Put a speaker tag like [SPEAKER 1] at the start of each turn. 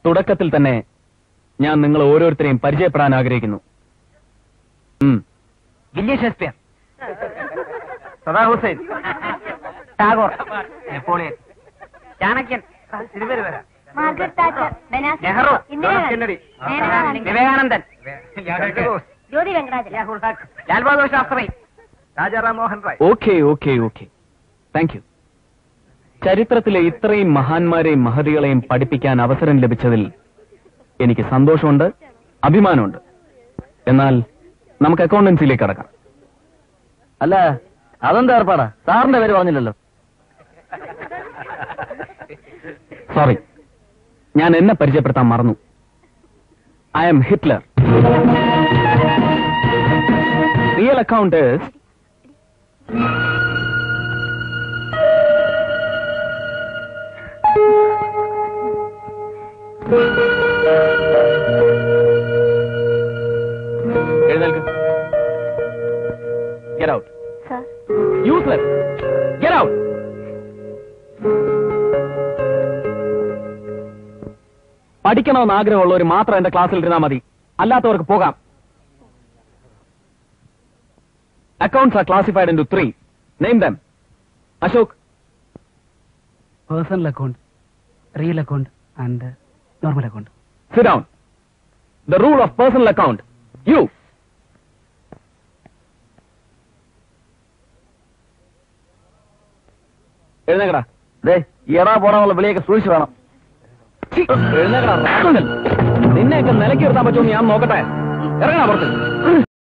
[SPEAKER 1] തുടക്കത്തിൽ തന്നെ ഞാൻ നിങ്ങൾ ഓരോരുത്തരെയും പരിചയപ്പെടാൻ ആഗ്രഹിക്കുന്നു ഉം.
[SPEAKER 2] William Shakespeare Saddam Hussein Tagore Napoleon ചാണക്യൻ തിരുവരു വരാം
[SPEAKER 3] മാർഗരറ്റ് താച്ചർ ബനാസി
[SPEAKER 2] നെഹ്റു
[SPEAKER 3] ഇന്ദിരാഗാന്ധി
[SPEAKER 2] കെന്നഡി
[SPEAKER 3] മേനകാഗാന്ധി
[SPEAKER 2] വിവേകാനന്ദൻ
[SPEAKER 3] Jyoti Venkatachalam
[SPEAKER 2] Lal Bahadur Shastri Rajaram Mohan Roy
[SPEAKER 1] okay okay okay thank you ചരിത്രത്തിലെ ഇത്രയും മഹാന്മാരെയും മഹതികളെയും പഠിപ്പിക്കാൻ അവസരം ലഭിച്ചതിൽ എനിക്ക് സന്തോഷമുണ്ട് അഭിമാനമുണ്ട് എന്നാൽ നമുക്ക് അക്കൗണ്ടൻസിയിലേക്ക് കടക്കാം
[SPEAKER 4] അല്ല അതെന്താ ഏർപ്പാടാ സാറിന്റെ പേര് പറഞ്ഞില്ലല്ലോ
[SPEAKER 1] സോറി ഞാൻ എന്നെ പരിചയപ്പെടുത്താൻ മറന്നു I am Hitler real accounts എഴുന്നേൽക്ക് get out
[SPEAKER 3] sir
[SPEAKER 1] useless get out പഠിക്കണമെന്ന് ആഗ്രഹമുള്ളവർ മാത്രം എന്റെ ക്ലാസ്സിൽ ഇരുന്നാൽ മതി അല്ലാത്തവർക്ക് പോകാം accounts are classified into three name them Ashok
[SPEAKER 5] personal account real account and normal account
[SPEAKER 1] sit down the rule of personal account you എഴുന്നേക്കടാ
[SPEAKER 4] ദേ ഈ എടാ പോടാന്നുള്ള വിളിയൊക്കെ സൂക്ഷിച്ചു വേണം
[SPEAKER 1] ഛി, എഴുന്നേക്കടാ റാസ്കൽ. നിന്നെയൊക്കെ നിലയ്ക്ക് നിർത്താൻ പറ്റുമെന്ന് ഞാൻ നോക്കട്ടെ ഇറങ്ങാ പുറത്ത്